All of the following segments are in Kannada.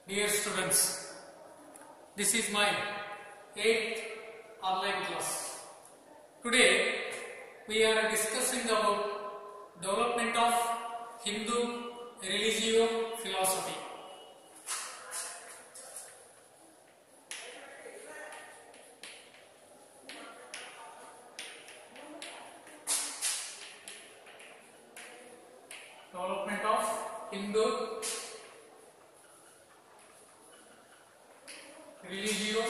Dear students, this is my eighth online class. Today we are discussing about development of Hindu religio philosophy. Development of Hindu religio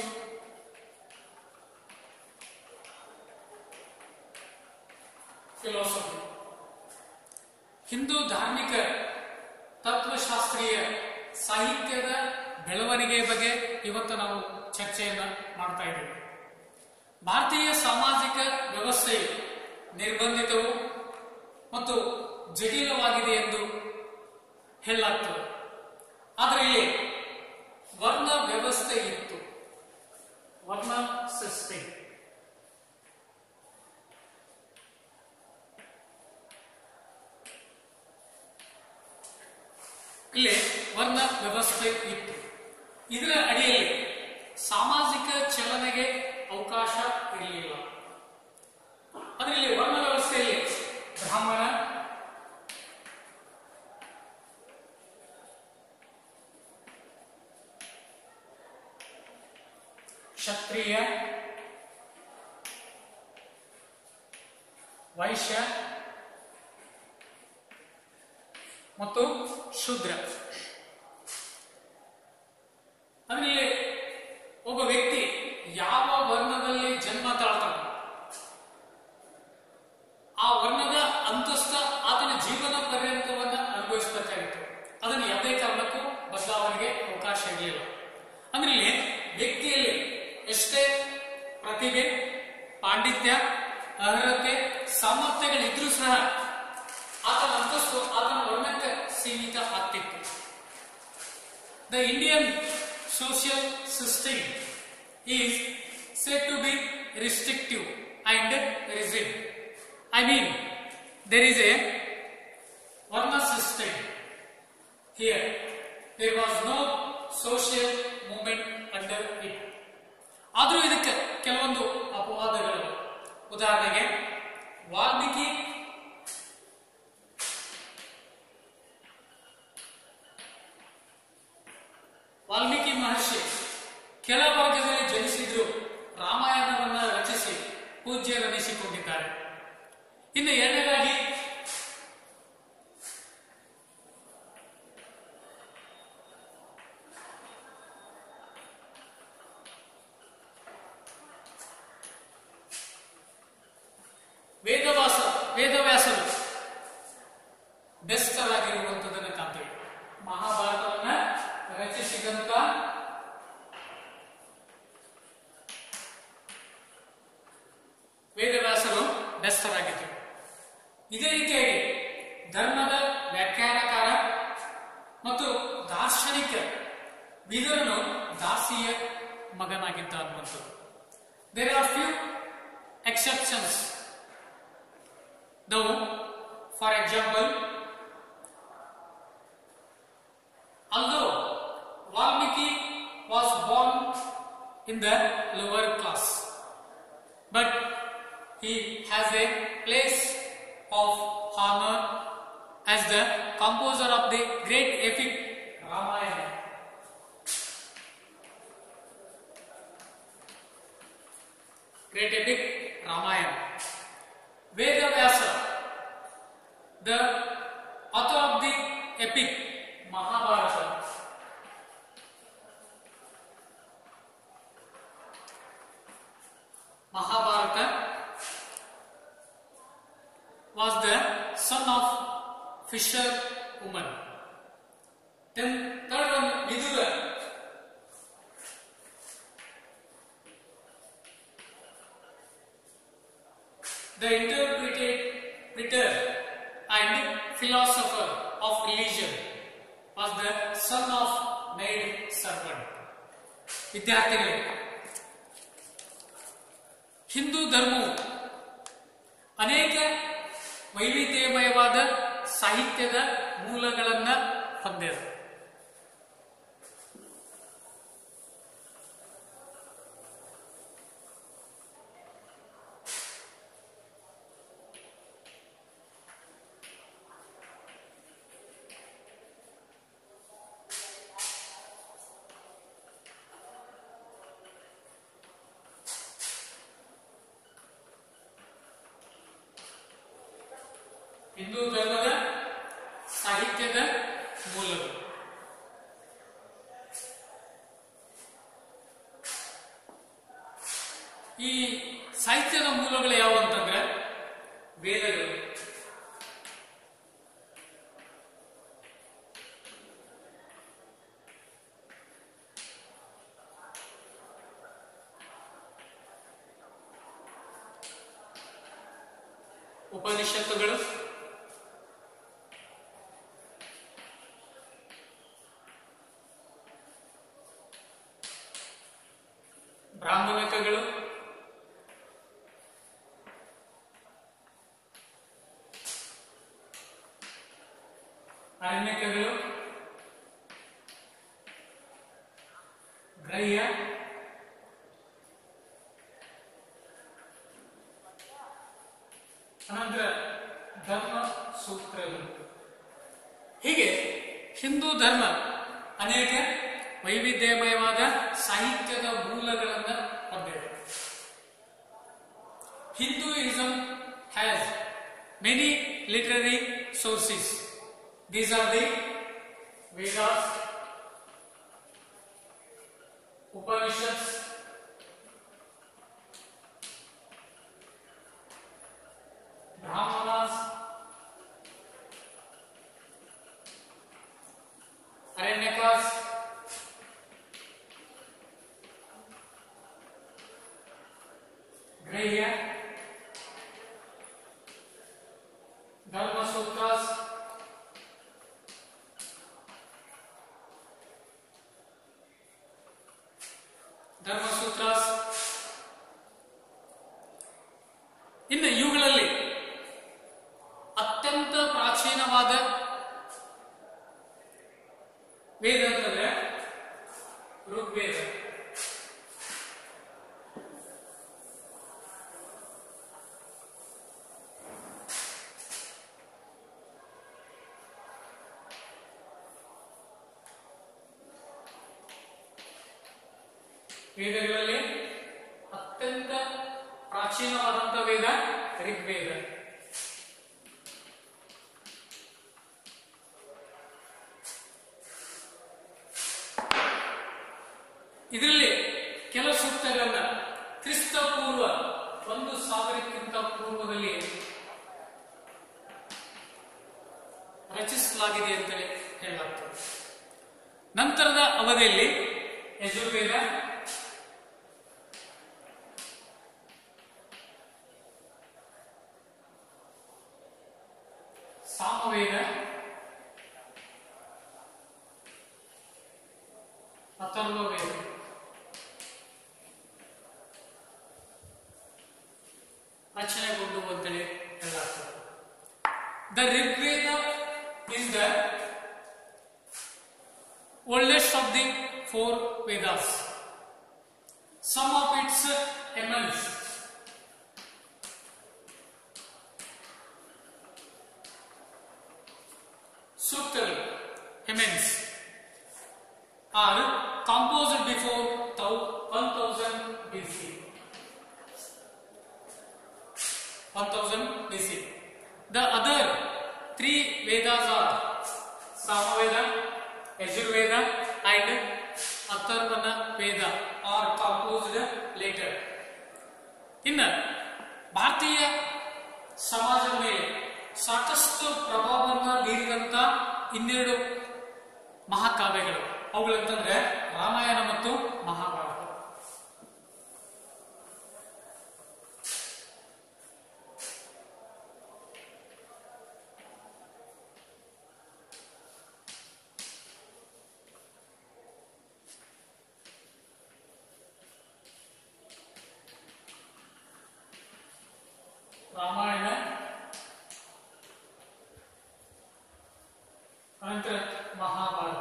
philosophy Hindu ಧಾರ್ಮಿಕ ತತ್ವಶಾಸ್ತ್ರೀಯ ಸಾಹಿತ್ಯದ ಬೆಳವಣಿಗೆ ಬಗ್ಗೆ ಇವತ್ತು ನಾವು ಚರ್ಚೆಯನ್ನ ಮಾಡ್ತಾ ಇದ್ದೇವೆ ಭಾರತೀಯ ಸಾಮಾಜಿಕ ವ್ಯವಸ್ಥೆಯು ನಿರ್ಬಂಧಿತವು ಮತ್ತು ಜಟಿಲವಾಗಿದೆ ಎಂದು ಹೇಳಲಾಗ್ತದೆ ಆದರೆ ಇಲ್ಲಿ ವರ್ಣ ವ್ಯವಸ್ಥೆ ಇತ್ತು ವರ್ಣ ಸಿಸ್ಟಮ್ ಇಲ್ಲಿ ವರ್ಣ ವ್ಯವಸ್ಥೆ ಇತ್ತು ಇದರ ಅಡಿಯಲ್ಲಿ ಸಾಮಾಜಿಕ ಚಲನೆಗೆ ಅವಕಾಶ ಇರಲಿಲ್ಲ ಅದರಲ್ಲಿ ವರ್ಣ ವ್ಯವಸ್ಥೆಯಲ್ಲಿ ಬ್ರಾಹ್ಮಣ ಕ್ಷತ್ರಿಯ ವೈಶ್ಯ ಮತ್ತು ಶೂದ್ರ ಅದರಲ್ಲಿ ಒಬ್ಬ ವ್ಯಕ್ತಿ ಯಾವ ವರ್ಣದಲ್ಲಿ ಜನ್ಮ ತಾಳ್ತಾನೆ ಆ ವರ್ಣದ ಅಂತಸ್ಥ ಆತನ ಜೀವನ ಪರ್ಯಂತವನ್ನ ಅನುಭವಿಸಬೇಕಾಗಿತ್ತು ಅದನ್ನು ಯಾವುದೇ ಕಾರಣಕ್ಕೂ ಬದಲಾವಣೆಗೆ ಅವಕಾಶ ಇರಲಿಲ್ಲ ಅಂದ್ರೆ ಇಲ್ಲಿ ವ್ಯಕ್ತಿಯಲ್ಲಿ ಎಷ್ಟೇ ಪ್ರತಿಭೆ ಪಾಂಡಿತ್ಯ ಅರ್ಹತೆ ಸಾಮರ್ಥ್ಯಗಳಿದ್ರೂ ಸಹ ಆತನ ಅಂತಸ್ತು ಆತನ ವರ್ಣಕ್ಕೆ ಸೀಮಿತ ಆಗ್ತಿತ್ತು the Indian social system is said to be restrictive and rigid. I mean, there is a Varna system here. There was no social movement under it. ಆದರೂ ಇದಕ್ಕೆ ಕೆಲವೊಂದು ಅಪವಾದಗಳು ಉದಾಹರಣೆಗೆ ವಾಲ್ಮೀಕಿ ವಾಲ್ಮೀಕಿ ಮಹರ್ಷಿ ಕೆಳ ವರ್ಗದಲ್ಲಿ ಜನಿಸಿದ್ರು ರಾಮಾಯಣವನ್ನ ರಚಿಸಿ ಪೂಜ್ಯರೆನಿಸಿಕೊಂಡಿದ್ದಾರೆ ಇನ್ನು ಎರಡನೇದಾಗಿ ವೇದವಾಸ ವೇದವ್ಯಾಸರು ಬೆಸ್ತರಾಗಿರುವಂತದನ್ನು ಕಾಣ್ತೇವೆ ಮಹಾಭಾರತವನ್ನ ರಚಿಸಿದಂತ ವೇದವ್ಯಾಸರು ಬೆಸ್ತರಾಗಿದ್ದರು ಇದೇ ರೀತಿಯಾಗಿ ಧರ್ಮದ ವ್ಯಾಖ್ಯಾನಕಾರ ಮತ್ತು ದಾರ್ಶನಿಕ ವಿದುರನು ದಾಸಿಯ ಮಗನಾಗಿದ್ದ ಅನ್ನುವಂಥದ್ದು there are few exceptions though for example although Valmiki was born in the lower class, but he has a place of honor as the composer of the great epic Ramayana. Great epic Ramayana. Vedavyasa, the author of the epic Mahabharata, Mahabharata was the son of fisher woman. Then third one, Vidura. The interpreter and philosopher of religion was the son of maid servant. ವಿದ್ಯಾರ್ಥಿಗಳೇ ಹಿಂದೂ ಧರ್ಮವು ಅನೇಕ ವೈವಿಧ್ಯಮಯವಾದ ಸಾಹಿತ್ಯದ ಮೂಲಗಳನ್ನ ಹೊಂದಿದೆ ಹಿಂದೂ ಧರ್ಮದ ಸಾಹಿತ್ಯದ ಮೂಲಗಳು ಈ ಸಾಹಿತ್ಯದ ಮೂಲಗಳು ಯಾವ ಅಂತಂದ್ರೆ ವೇದಗಳು ಉಪನಿಷತ್ತುಗಳು ಬ್ರಾಹ್ಮಣಿಕಗಳು ಅರಣ್ಯಕಗಳು ಗ್ರಹ್ಯ ಅನಂತರ ಧರ್ಮ ಸೂತ್ರಗಳು ಹೀಗೆ ಹಿಂದೂ ಧರ್ಮ ಅನೇಕ ವೈವಿಧ್ಯಮಯವಾದ ಸಾಹಿತ್ಯದ ಮೂಲಗಳನ್ನು ಹೊಂದಿದೆ Hinduism has many literary sources. These are the Vedas, Upanishads, Brahmanas, Aranyakas, Grahya, Dharma Sutras, ಧರ್ಮ ಸೂತ್ರಾಸ್ ಇನ್ನು ಇವುಗಳಲ್ಲಿ ಅತ್ಯಂತ ಪ್ರಾಚೀನವಾದ ವೇದ ಅಂತಂದ್ರೆ ಋಗ್ವೇದ ವೇದಗಳಲ್ಲಿ ಅತ್ಯಂತ ಪ್ರಾಚೀನವಾದಂಥ ವೇದ ಋಗ್ವೇದ ಇದರಲ್ಲಿ ಕೆಲ ಸೂಕ್ತಗಳನ್ನ ಕ್ರಿಸ್ತ ಪೂರ್ವ ಒಂದು ಸಾವಿರಕ್ಕಿಂತ ಪೂರ್ವದಲ್ಲಿ ರಚಿಸಲಾಗಿದೆ ಅಂತಲೇ ಹೇಳಲಾಗ್ತದೆ ನಂತರದ ಅವಧಿಯಲ್ಲಿ ಯಜುರ್ವೇದ ಸಾಮವೇದ ಅಥರ್ವವೇದ ರಚನೆಗೊಂಡು ಅಂತೇಳಿ ಹೇಳಲಾಗ್ತದೆ the Rigveda is the oldest of the four Vedas. Some of its hymns Suktas, hymns are composed before thou- 1000 BC. 1000 BC. The other three Vedas are Samaveda, Yajurveda and Atharvana Veda are composed later. ಇನ್ನು ಭಾರತೀಯ ಸಮಾಜದ ಮೇಲೆ ಸಾಕಷ್ಟು ಪ್ರಭಾವವನ್ನು ಬೀರಿದಂತ ಇನ್ನೆರಡು ಮಹಾಕಾವ್ಯಗಳು ಅವುಗಳಂತಂದ್ರೆ ರಾಮಾಯಣ ಮತ್ತು ಮಹಾಭಾರತ ರಾಮಾಯಣ ಅನಂತರ ಮಹಾಭಾರತ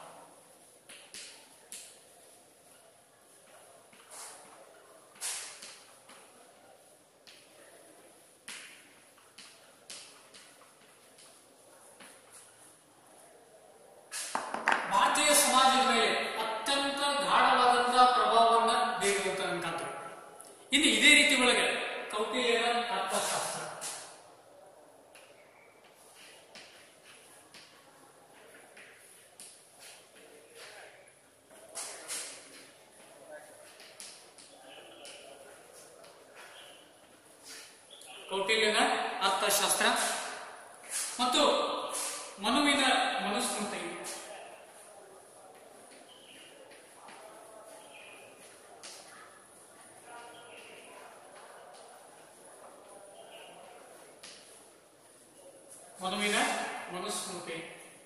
ಭಾರತೀಯ ಸಮಾಜದ ಮೇಲೆ ಅತ್ಯಂತ ಗಾಢವಾದಂತಹ ಪ್ರಭಾವವನ್ನು ಬೀರುವಂತಕ್ಕಂಥದ್ದು ಇನ್ನು ಇದೇ ರೀತಿ ಒಳಗೆ ಕೌಟಿಲ್ಯನ ಅರ್ಥಶಾಸ್ತ್ರ ಕೌಟಿಲ್ಯನ ಅರ್ಥಶಾಸ್ತ್ರ ಮತ್ತು ಮನುವಿನ ಮನುಸ್ಮೃತಿ ಮನುವಿನ ಮನುಸ್ಮೃತಿ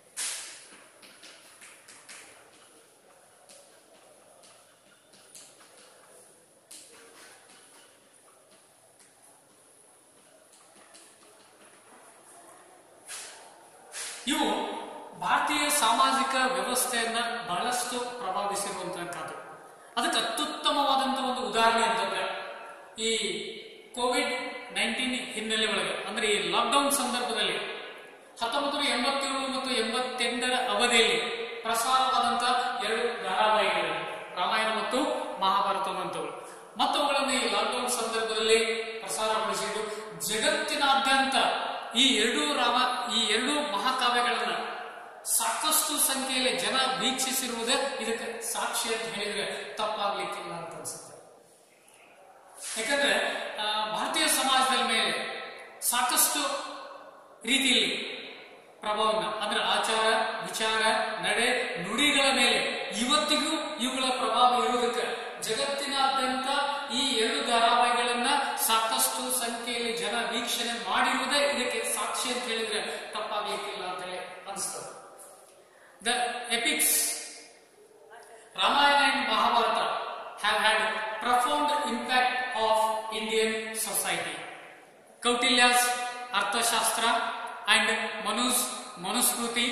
ಇವು ಭಾರತೀಯ ಸಾಮಾಜಿಕ ವ್ಯವಸ್ಥೆಯನ್ನ ಬಹಳಷ್ಟು ಪ್ರಭಾವಿಸಿರುವಂತಹದ್ದು ಅದಕ್ಕೆ ಅತ್ಯುತ್ತಮವಾದಂತಹ ಒಂದು ಉದಾಹರಣೆ ಅಂತಂದ್ರೆ ಈ ಕೋವಿಡ್ ನೈನ್ಟೀನ್ ಹಿನ್ನೆಲೆ ಒಳಗೆ ಅಂದ್ರೆ ಈ ಲಾಕ್ಡೌನ್ ಸಂದರ್ಭದಲ್ಲಿ ಹತ್ತೊಂಬತ್ತು ನೂರ ಎಂಬತ್ತೇಳು ಮತ್ತು ಎಂಬತ್ತೆಂಟರ ಅವಧಿಯಲ್ಲಿ ಪ್ರಸಾರವಾದಂತಹ ಎರಡು ಧಾರಾವಾಹಿಗಳು ರಾಮಾಯಣ ಮತ್ತು ಮಹಾಭಾರತವಂತವು ಮತ್ತು ಅವುಗಳನ್ನು ಈ ಲಾಕ್ಡೌನ್ ಸಂದರ್ಭದಲ್ಲಿ ಪ್ರಸಾರಗೊಳಿಸಿದ್ದು ಜಗತ್ತಿನಾದ್ಯಂತ ಈ ಎರಡು ರಾಮ ಈ ಎರಡು ಮಹಾಕಾವ್ಯಗಳನ್ನ ಸಾಕಷ್ಟು ಸಂಖ್ಯೆಯಲ್ಲಿ ಜನ ವೀಕ್ಷಿಸಿರುವುದೇ ಇದಕ್ಕೆ ಸಾಕ್ಷಿ ಅಂತ ಹೇಳಿದ್ರೆ ತಪ್ಪಾಗ್ಲಿಕ್ಕಿಲ್ಲ ಅಂತ ಅನ್ಸುತ್ತೆ ಯಾಕಂದ್ರೆ ಆ, ಭಾರತೀಯ ಸಮಾಜದ ಮೇಲೆ ಸಾಕಷ್ಟು ರೀತಿಯಲ್ಲಿ ಪ್ರಭಾವನ ಅಂದ್ರೆ ಆಚಾರ ವಿಚಾರ ನಡೆ ನುಡಿಗಳ ಮೇಲೆ ಇವತ್ತಿಗೂ ಇವುಗಳ ಪ್ರಭಾವ ಇರುವುದಕ್ಕೆ ಜಗತ್ತಿನಾದ್ಯಂತ ಈ ಎರಡು ಧಾರಾವಾಹಿಗಳನ್ನ ಸಾಕಷ್ಟು ಸಂಖ್ಯೆಯಲ್ಲಿ ಜನ ವೀಕ್ಷಣೆ ಮಾಡಿರುವುದೇ ಇದಕ್ಕೆ ಸಾಕ್ಷಿ ಅಂತ ಹೇಳಿದ್ರೆ ತಪ್ಪಾಗ್ಲಿಕ್ಕಿಲ್ಲ ಅಂತ ಹೇಳಿ ಅನಿಸ್ತದೆ the epics Ramayana and Mahabharata have had profound impact of Indian society. Kautilya's Arthashastra and Manu's Manusmriti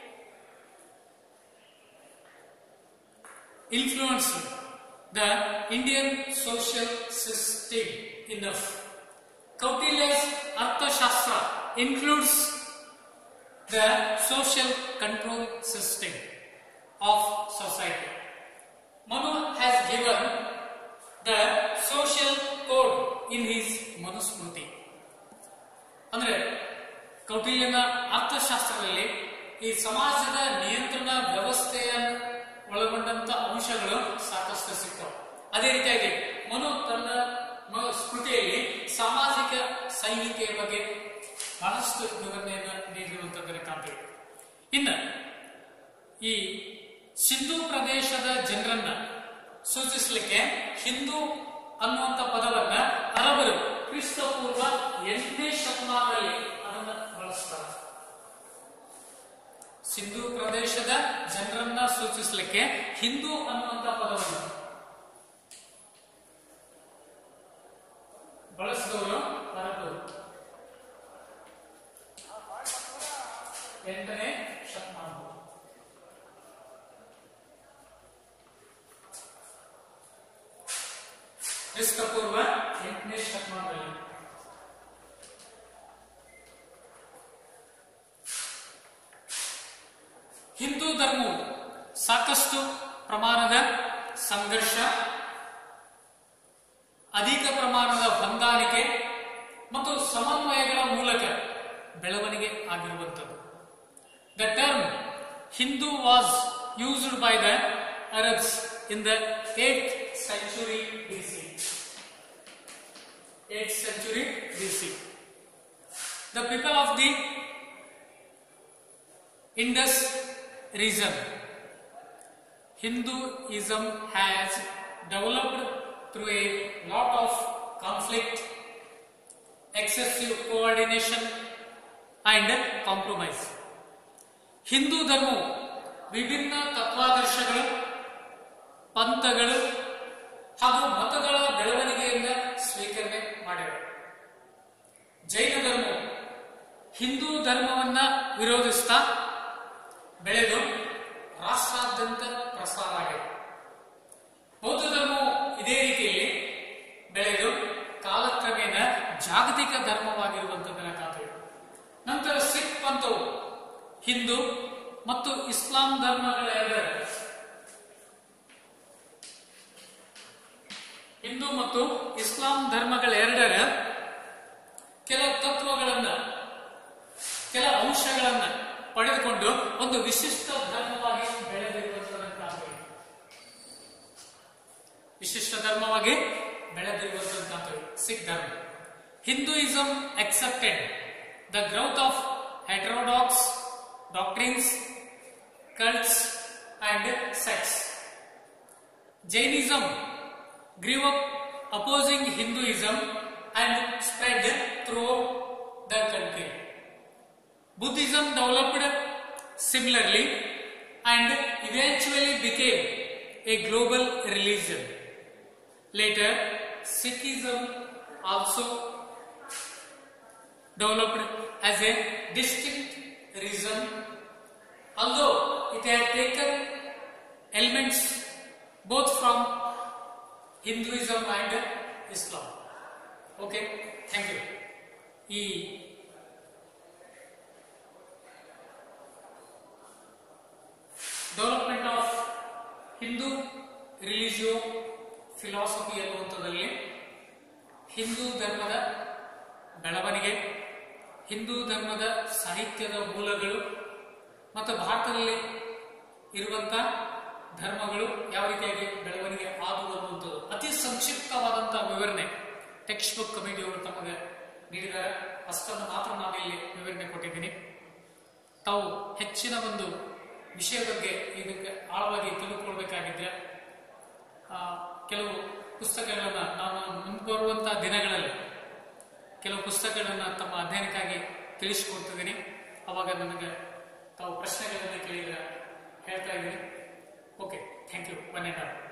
influenced the Indian social system enough. Kautilya's Arthashastra includes the social control system of society. Manu has given the social code in his Manusmriti. ಅಂದ್ರೆ ಕೌಟಿಲ್ಯನ ಅರ್ಥಶಾಸ್ತ್ರದಲ್ಲಿ ಈ ಸಮಾಜದ ನಿಯಂತ್ರಣ ವ್ಯವಸ್ಥೆಯ ಒಳಗೊಂಡಂತ ಅಂಶಗಳು ಸಾಕಷ್ಟು ಸಿಗ್ತವೆ ಅದೇ ರೀತಿಯಾಗಿ ಮನು ತನ್ನ ಮ- ಸ್ಮೃತಿಯಲ್ಲಿ ಸಾಮಾಜಿಕ ಸಂಹಿತೆಯ ಬಗ್ಗೆ ಬಹಳಷ್ಟು ವಿವರಣೆಯನ್ನು ನೀಡಿರುವಂತದ್ದನ್ನು ಕಾಣ್ತೇವೆ ಇನ್ನು ಈ ಸಿಂಧು ಪ್ರದೇಶದ ಜನರನ್ನ ಸೂಚಿಸಲಿಕ್ಕೆ ಹಿಂದೂ ಅನ್ನುವಂತ ಪದವನ್ನ ಅರಬರು ಕ್ರಿಸ್ತ ಪೂರ್ವ ಎಂಟನೇ ಶತಮಾನದಲ್ಲಿ ಅದನ್ನ ಬಳಸ್ತಾರೆ ಸಿಂಧು ಪ್ರದೇಶದ ಜನರನ್ನ ಸೂಚಿಸಲಿಕ್ಕೆ ಹಿಂದೂ ಅನ್ನುವಂತ ಪದವನ್ನು ಬಳಸಿದವರು ಅರಬರು ಎಂಟನೇ ಶತಮಾನ ಕ್ರಿಸ್ತಪೂರ್ವ ಎಂಟನೇ ಶತಮಾನದಲ್ಲಿ ಹಿಂದೂ ಧರ್ಮವು ಸಾಕಷ್ಟು ಪ್ರಮಾಣದ ಸಂಘರ್ಷ ಅಧಿಕ ಪ್ರಮಾಣದ ಹೊಂದಾಣಿಕೆ ಮತ್ತು ಸಮನ್ವಯಗಳ ಮೂಲಕ ಬೆಳವಣಿಗೆ ಆಗಿರುವಂಥದ್ದು the term Hindu was used by the Arabs in the eight century BC eight century BC the people of the Indus region. Hinduism has developed through a lot of conflict, excessive coordination, and compromise. Hindu ಧರ್ಮವು ವಿಭಿನ್ನ ತತ್ವಾದರ್ಶಗಳು ಪಂಥಗಳು ಹಾಗೂ ಮತಗಳ ಬೆಳವಣಿಗೆಯಿಂದ ಸ್ವೀಕರಣೆ ಮಾಡಿವೆ ಜೈನ ಧರ್ಮವು ಹಿಂದೂ ಧರ್ಮವನ್ನ ವಿರೋಧಿಸ್ತಾ ಬೆಳೆದು ರಾಷ್ಟ್ರಾದ್ಯಂತ ಪ್ರಸಾರ ಆಗಿದೆ ಬೌದ್ಧ ಧರ್ಮವು ಇದೇ ರೀತಿಯಲ್ಲಿ ಬೆಳೆದು ಕಾಲಕ್ರಮೇಣ ಜಾಗತಿಕ ಧರ್ಮವಾಗಿರುವಂತದ್ದನ್ನು ಕಾಣ್ತೇವೆ ನಂತರ ಸಿಖ್ ಪಂಥವು ಹಿಂದೂ ಮತ್ತು ಇಸ್ಲಾಂ ಧರ್ಮಗಳೆರಡರ ಹಿಂದೂ ಮತ್ತು ಇಸ್ಲಾಂ ಧರ್ಮಗಳೆರಡರ ಕೆಲ ತತ್ವಗಳನ್ನ ಕೆಲ ಅಂಶಗಳನ್ನ ಪಡೆದುಕೊಂಡು ಒಂದು ವಿಶಿಷ್ಟ ಧರ್ಮವಾಗಿ ಬೆಳೆದಿರುವಂತದನ್ನು ಕಾಣ್ತೇವೆ ವಿಶಿಷ್ಟ ಧರ್ಮವಾಗಿ ಬೆಳೆದಿರುವಂತದ್ದು ಕಾಣ್ತೇವೆ ಸಿಖ್ ಧರ್ಮ Hinduism accepted the growth of heterodox doctrines, cults, and sects. Jainism grew up opposing Hinduism and spread throughout the country. Buddhism developed similarly and eventually became a global religion. Later, Sikhism also developed as a distinct religion, although it had taken elements both from Hinduism and Islam. Okay, thank you. ಈ development of Hindu religio philosophy ಎನ್ನುವಂಥದ್ರಲ್ಲಿ ಹಿಂದೂ ಧರ್ಮದ ಬೆಳವಣಿಗೆ ಹಿಂದೂ ಧರ್ಮದ ಸಾಹಿತ್ಯದ ಮೂಲಗಳು ಮತ್ತು ಭಾರತದಲ್ಲಿ ಇರುವಂತ ಧರ್ಮಗಳು ಯಾವ ರೀತಿಯಾಗಿ ಬೆಳವಣಿಗೆ ಆದವು ಅನ್ನುವಂಥದ್ದು ಅತಿ ಸಂಕ್ಷಿಪ್ತವಾದಂತಹ ವಿವರಣೆ ಟೆಕ್ಸ್ಟ್ ಬುಕ್ ಕಮಿಟಿಯವರು ತಮಗೆ ನೀಡಿದ್ದಾರೆ ಅಷ್ಟನ್ನು ಮಾತ್ರ ನಾನು ಇಲ್ಲಿ ವಿವರಣೆ ಕೊಟ್ಟಿದ್ದೀನಿ ತಾವು ಹೆಚ್ಚಿನ ಒಂದು ವಿಷಯ ಬಗ್ಗೆ ಇದಕ್ಕೆ ಆಳವಾಗಿ ತಿಳ್ಕೊಳ್ಬೇಕಾಗಿದ್ರೆ ಆ, ಕೆಲವು ಪುಸ್ತಕಗಳನ್ನ ನಾನು ಮುಂಬರುವಂತಹ ದಿನಗಳಲ್ಲಿ ಕೆಲವು ಪುಸ್ತಕಗಳನ್ನ ತಮ್ಮ ಅಧ್ಯಯನಕ್ಕಾಗಿ ತಿಳಿಸಿಕೊಡ್ತಿದ್ದೀನಿ ಅವಾಗ ನನಗೆ ತಾವು ಪ್ರಶ್ನೆಗಳನ್ನು ಕೇಳಿದ್ರೆ ಹೇಳ್ತಾ ಇದ್ದೀನಿ okay thank you one and all